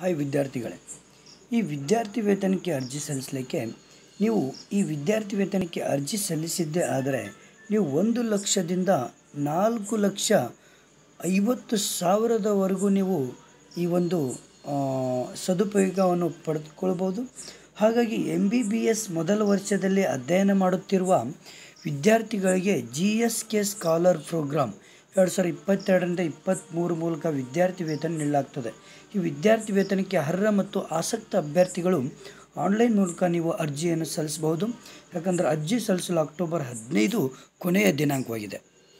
hi ವಿದ್ಯಾರ್ಥಿಗಳೇ ಈ ವಿದ್ಯಾರ್ಥಿ ವೇತನಕ್ಕೆ ಅರ್ಜಿ ಸಲ್ಲಿಸಲಿಕ್ಕೆ ನೀವು ಈ ವಿದ್ಯಾರ್ಥಿ ವೇತನಕ್ಕೆ ಅರ್ಜಿ ಸಲ್ಲಿಸಿದ್ದೇ ಆದರೆ ನೀವು ಒಂದು ಲಕ್ಷದಿಂದ ನಾಲ್ಕು ಲಕ್ಷ ಐವತ್ತು ಸಾವಿರದವರೆಗೂ ನೀವು ಈ ಒಂದು ಆ, ಸದುಪಯೋಗವನ್ನು ಪಡೆದುಕೊಳ್ಬೋದು ಹಾಗಾಗಿ ಎಮ್ ಬಿ ಬಿ ಎಸ್ ಮೊದಲ ವರ್ಷದಲ್ಲಿ ಅಧ್ಯಯನ ಮಾಡುತ್ತಿರುವ ವಿದ್ಯಾರ್ಥಿಗಳಿಗೆ G S K scholar programme ಎರಡು ಸಾವಿರದ ಇಪ್ಪತ್ತೆರಡರಿಂದ ಇಪ್ಪತ್ತ್ಮೂರು ಮೂಲಕ ವಿದ್ಯಾರ್ಥಿ ವೇತನ ನೀಡಲಾಗ್ತದೆ ಈ ವಿದ್ಯಾರ್ಥಿ ವೇತನಕ್ಕೆ ಅರ್ಹ ಮತ್ತು ಆಸಕ್ತ ಅಭ್ಯರ್ಥಿಗಳು ಆನ್ಲೈನ್ ಮೂಲಕ ನೀವು ಅರ್ಜಿಯನ್ನು ಸಲ್ಲಿಸಬಹುದು ಯಾಕಂದರೆ ಅರ್ಜಿ ಸಲ್ಲಿಸಲು ಅಕ್ಟೋಬರ್ ಹದಿನೈದು ಕೊನೆಯ ದಿನಾಂಕವಾಗಿದೆ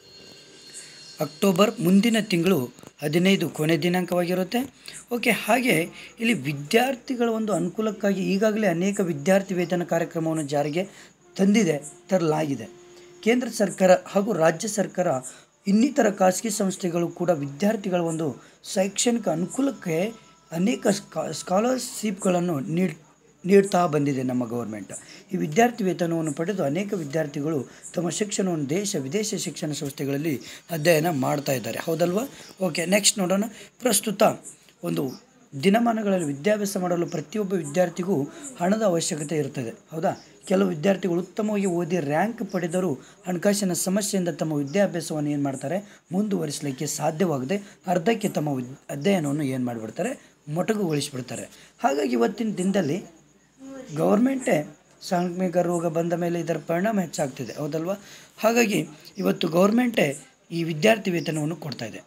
ಅಕ್ಟೋಬರ್ ಮುಂದಿನ ತಿಂಗಳು ಹದಿನೈದು ಕೊನೆ ದಿನಾಂಕವಾಗಿರುತ್ತೆ ಓಕೆ ಹಾಗೆ ಇಲ್ಲಿ ವಿದ್ಯಾರ್ಥಿಗಳ ಒಂದು ಅನುಕೂಲಕ್ಕಾಗಿ ಈಗಾಗಲೇ ಅನೇಕ ವಿದ್ಯಾರ್ಥಿ ವೇತನ ಕಾರ್ಯಕ್ರಮವನ್ನು ಜಾರಿಗೆ ತಂದಿದೆ ತರಲಾಗಿದೆ ಕೇಂದ್ರ ಸರ್ಕಾರ ಹಾಗೂ ರಾಜ್ಯ ಸರ್ಕಾರ ಇನ್ನಿತರ ಖಾಸಗಿ ಸಂಸ್ಥೆಗಳು ಕೂಡ ವಿದ್ಯಾರ್ಥಿಗಳ ಒಂದು ಶೈಕ್ಷಣಿಕ ಅನುಕೂಲಕ್ಕೆ ಅನೇಕ ಸ್ಕಾ ಸ್ಕಾಲರ್ಶಿಪ್ಗಳನ್ನು ನೀಡ್ ನೀಡ್ತಾ ಬಂದಿದೆ ನಮ್ಮ ಗೌರ್ಮೆಂಟ್ ಈ ವಿದ್ಯಾರ್ಥಿ ವೇತನವನ್ನು ಪಡೆದು ಅನೇಕ ವಿದ್ಯಾರ್ಥಿಗಳು ತಮ್ಮ ಶಿಕ್ಷಣವನ್ನು ದೇಶ ವಿದೇಶ ಶಿಕ್ಷಣ ಸಂಸ್ಥೆಗಳಲ್ಲಿ ಅಧ್ಯಯನ ಮಾಡ್ತಾ ಇದ್ದಾರೆ ಹೌದಲ್ವಾ ಓಕೆ ನೆಕ್ಸ್ಟ್ ನೋಡೋಣ ಪ್ರಸ್ತುತ ಒಂದು ದಿನಮಾನಗಳಲ್ಲಿ ವಿದ್ಯಾಭ್ಯಾಸ ಮಾಡಲು ಪ್ರತಿಯೊಬ್ಬ ವಿದ್ಯಾರ್ಥಿಗೂ ಹಣದ ಅವಶ್ಯಕತೆ ಇರ್ತದೆ ಹೌದಾ ಕೆಲವು ವಿದ್ಯಾರ್ಥಿಗಳು ಉತ್ತಮವಾಗಿ ಓದಿ ರ್ಯಾಂಕ್ ಪಡೆದರೂ ಹಣಕಾಸಿನ ಸಮಸ್ಯೆಯಿಂದ ತಮ್ಮ ವಿದ್ಯಾಭ್ಯಾಸವನ್ನು ಏನು ಮಾಡ್ತಾರೆ ಮುಂದುವರಿಸಲಿಕ್ಕೆ ಸಾಧ್ಯವಾಗದೆ ಅರ್ಧಕ್ಕೆ ತಮ್ಮ ವಿದ್- ಅಧ್ಯಯನವನ್ನು ಏನು ಮಾಡಿಬಿಡ್ತಾರೆ ಮೊಟಕುಗೊಳಿಸಿಬಿಡ್ತಾರೆ ಹಾಗಾಗಿ ಇವತ್ತಿನ ದಿನದಲ್ಲಿ ಗೌರ್ಮೆಂಟೇ ಸಾಂಕ್ರಾಮಿಕ ರೋಗ ಬಂದ ಮೇಲೆ ಇದರ ಪರಿಣಾಮ ಹೆಚ್ಚಾಗ್ತಿದೆ ಹೌದಲ್ವಾ ಹಾಗಾಗಿ ಇವತ್ತು ಗೌರ್ಮೆಂಟೇ ಈ ವಿದ್ಯಾರ್ಥಿ ವೇತನವನ್ನು ಕೊಡ್ತಾ ಇದೆ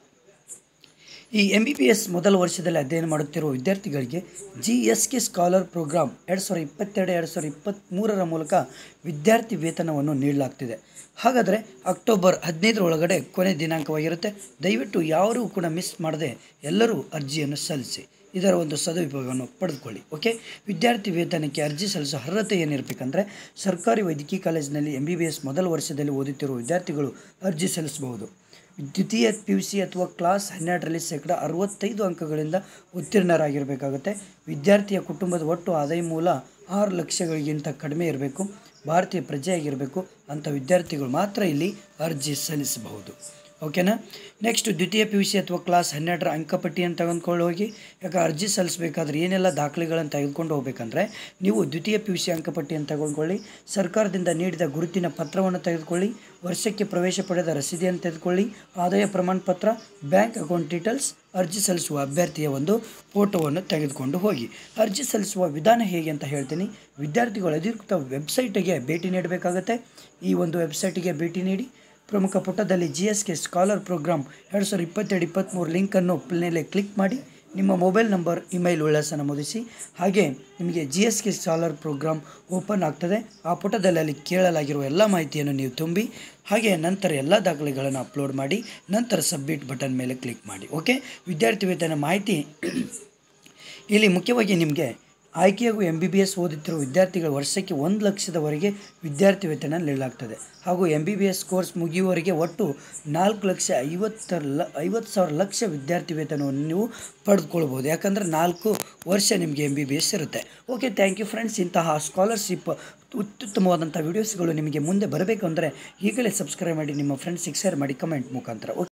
ಈ ಎಮ್ ಬಿ ಬಿ ಎಸ್ ಮೊದಲ ವರ್ಷದಲ್ಲಿ ಅಧ್ಯಯನ ಮಾಡುತ್ತಿರುವ ವಿದ್ಯಾರ್ಥಿಗಳಿಗೆ G S K scholar programme ಎರಡು ಸಾವಿರದ ಇಪ್ಪತ್ತೆರಡು ಎರಡು ಸಾವಿರದ ಇಪ್ಪತ್ತ್ಮೂರರ ಮೂಲಕ ವಿದ್ಯಾರ್ಥಿ ವೇತನವನ್ನು ನೀಡಲಾಗ್ತಿದೆ ಹಾಗಾದರೆ ಅಕ್ಟೋಬರ್ ಹದಿನೈದರ ಒಳಗಡೆ ಕೊನೆ ದಿನಾಂಕವಾಗಿರುತ್ತೆ ದಯವಿಟ್ಟು ಯಾರೂ ಕೂಡ ಮಿಸ್ ಮಾಡದೆ ಎಲ್ಲರೂ ಅರ್ಜಿಯನ್ನು ಸಲ್ಲಿಸಿ ಇದರ ಒಂದು ಸದುಪಯೋಗವನ್ನು ಪಡೆದುಕೊಳ್ಳಿ ಓಕೆ ವಿದ್ಯಾರ್ಥಿ ವೇತನಕ್ಕೆ ಅರ್ಜಿ ಸಲ್ಲಿಸೋ ಅರ್ಹತೆ ಏನಿರಬೇಕಂದ್ರೆ ಸರ್ಕಾರಿ ವೈದ್ಯಕೀಯ ಕಾಲೇಜಿನಲ್ಲಿ ಎಮ್ ಬಿ ಬಿ ಎಸ್ ಮೊದಲ ವರ್ಷದಲ್ಲಿ ಓದುತ್ತಿರುವ ವಿದ್ಯಾರ್ಥಿಗಳು ಅರ್ಜಿ ಸಲ್ಲಿಸಬಹುದು ದ್ವಿತೀಯ ಪಿ ಯು ಸಿ ಅಥವಾ ಕ್ಲಾಸ್ ಹನ್ನೆರಡರಲ್ಲಿ ಶೇಕಡ ಅರವತ್ತೈದು ಅಂಕಗಳಿಂದ ಉತ್ತೀರ್ಣರಾಗಿರಬೇಕಾಗುತ್ತೆ ವಿದ್ಯಾರ್ಥಿಯ ಕುಟುಂಬದ ಒಟ್ಟು ಆದಾಯ ಮೂಲ ಆರು ಲಕ್ಷಗಳಿಗಿಂತ ಕಡಿಮೆ ಇರಬೇಕು ಭಾರತೀಯ ಪ್ರಜೆಯಾಗಿರಬೇಕು ಅಂಥ ವಿದ್ಯಾರ್ಥಿಗಳು ಮಾತ್ರ ಇಲ್ಲಿ ಅರ್ಜಿ ಸಲ್ಲಿಸಬಹುದು ಓಕೆನಾ ನೆಕ್ಸ್ಟ್ ದ್ವಿತೀಯ ಪಿ ಯು ಸಿ ಅಥವಾ ಕ್ಲಾಸ್ ಹನ್ನೆರಡರ ಅಂಕಪಟ್ಟಿಯನ್ನು ತೆಗೆದುಕೊಂಡು ಹೋಗಿ ಯಾಕೆ ಅರ್ಜಿ ಸಲ್ಲಿಸಬೇಕಾದ್ರೆ ಏನೆಲ್ಲ ದಾಖಲೆಗಳನ್ನು ತೆಗೆದುಕೊಂಡು ಹೋಗ್ಬೇಕಂದ್ರೆ ನೀವು ದ್ವಿತೀಯ ಪಿ ಯು ಸಿ ಅಂಕಪಟ್ಟಿಯನ್ನು ತೆಗೆದುಕೊಳ್ಳಿ ಸರ್ಕಾರದಿಂದ ನೀಡಿದ ಗುರುತಿನ ಪತ್ರವನ್ನು ತೆಗೆದುಕೊಳ್ಳಿ ವರ್ಷಕ್ಕೆ ಪ್ರವೇಶ ಪಡೆದ ರಸೀದಿಯನ್ನು ತೆಗೆದುಕೊಳ್ಳಿ ಆದಾಯ ಪ್ರಮಾಣ ಪತ್ರ ಬ್ಯಾಂಕ್ ಅಕೌಂಟ್ ಡೀಟೇಲ್ಸ್ ಅರ್ಜಿ ಸಲ್ಲಿಸುವ ಅಭ್ಯರ್ಥಿಯ ಒಂದು ಫೋಟೋವನ್ನು ತೆಗೆದುಕೊಂಡು ಹೋಗಿ ಅರ್ಜಿ ಸಲ್ಲಿಸುವ ವಿಧಾನ ಹೇಗೆ ಅಂತ ಹೇಳ್ತೀನಿ ವಿದ್ಯಾರ್ಥಿಗಳು ಅಧಿಕೃತ ವೆಬ್ಸೈಟಿಗೆ ಭೇಟಿ ನೀಡಬೇಕಾಗತ್ತೆ ಈ ಒಂದು ವೆಬ್ಸೈಟಿಗೆ ಭೇಟಿ ನೀಡಿ ಪ್ರಮುಖ ಪುಟದಲ್ಲಿ G S K scholar programme ಎರಡು ಸಾವಿರದ ಇಪ್ಪತ್ತೆರಡು ಇಪ್ಪತ್ತ್ಮೂರು ಲಿಂಕನ್ನು ಮೇಲೆ ಕ್ಲಿಕ್ ಮಾಡಿ ನಿಮ್ಮ ಮೊಬೈಲ್ ನಂಬರ್ ಇಮೇಲ್ ವಿಳಾಸ ನಮೂದಿಸಿ ಹಾಗೆ ನಿಮಗೆ G S K scholar programme open ಆಗ್ತದೆ ಆ ಪುಟದಲ್ಲಿ ಅಲ್ಲಿ ಕೇಳಲಾಗಿರುವ ಎಲ್ಲ ಮಾಹಿತಿಯನ್ನು ನೀವು ತುಂಬಿ ಹಾಗೆ ನಂತರ ಎಲ್ಲ ದಾಖಲೆಗಳನ್ನು ಅಪ್ಲೋಡ್ ಮಾಡಿ ನಂತರ ಸಬ್ಮಿಟ್ ಬಟನ್ ಮೇಲೆ ಕ್ಲಿಕ್ ಮಾಡಿ ಓಕೆ ವಿದ್ಯಾರ್ಥಿ ವೇತನ ಮಾಹಿತಿ ಇಲ್ಲಿ ಮುಖ್ಯವಾಗಿ ನಿಮಗೆ ಆಯ್ಕೆಯಾಗುವ ಎಮ್ ಬಿ ಬಿ ಎಸ್ ಓದುತ್ತಿರುವ ವಿದ್ಯಾರ್ಥಿಗಳ ವರ್ಷಕ್ಕೆ ಒಂದು ಲಕ್ಷದವರೆಗೆ ವಿದ್ಯಾರ್ಥಿ ವೇತನ ನೀಡಲಾಗ್ತದೆ ಹಾಗೂ M B B S course ಮುಗಿಯುವವರೆಗೆ ಒಟ್ಟು ನಾಲ್ಕು ಲಕ್ಷ ಐವತ್ತರ ಲ ಐವತ್ತು ಸಾವಿರ ಲಕ್ಷ ವಿದ್ಯಾರ್ಥಿ ವೇತನವನ್ನು ನೀವು ಪಡೆದುಕೊಳ್ಬೋದು ಯಾಕಂದರೆ ನಾಲ್ಕು ವರ್ಷ ನಿಮಗೆ ಎಮ್ ಬಿ ಬಿ ಎಸ್ ಇರುತ್ತೆ ಓಕೆ ಥ್ಯಾಂಕ್ ಯು ಫ್ರೆಂಡ್ಸ್ ಇಂತಹ ಸ್ಕಾಲರ್ಶಿಪ್ ಅತ್ಯುತ್ತಮವಾದಂಥ ವೀಡಿಯೋಸ್ಗಳು ನಿಮಗೆ ಮುಂದೆ ಬರಬೇಕು ಅಂದರೆ ಈಗಲೇ ಸಬ್ಸ್ಕ್ರೈಬ್ ಮಾಡಿ ನಿಮ್ಮ ಫ್ರೆಂಡ್ಸಿಗೆ ಶೇರ್ ಮಾಡಿ ಕಮೆಂಟ್ ಮುಖಾಂತರ ಓಕೆ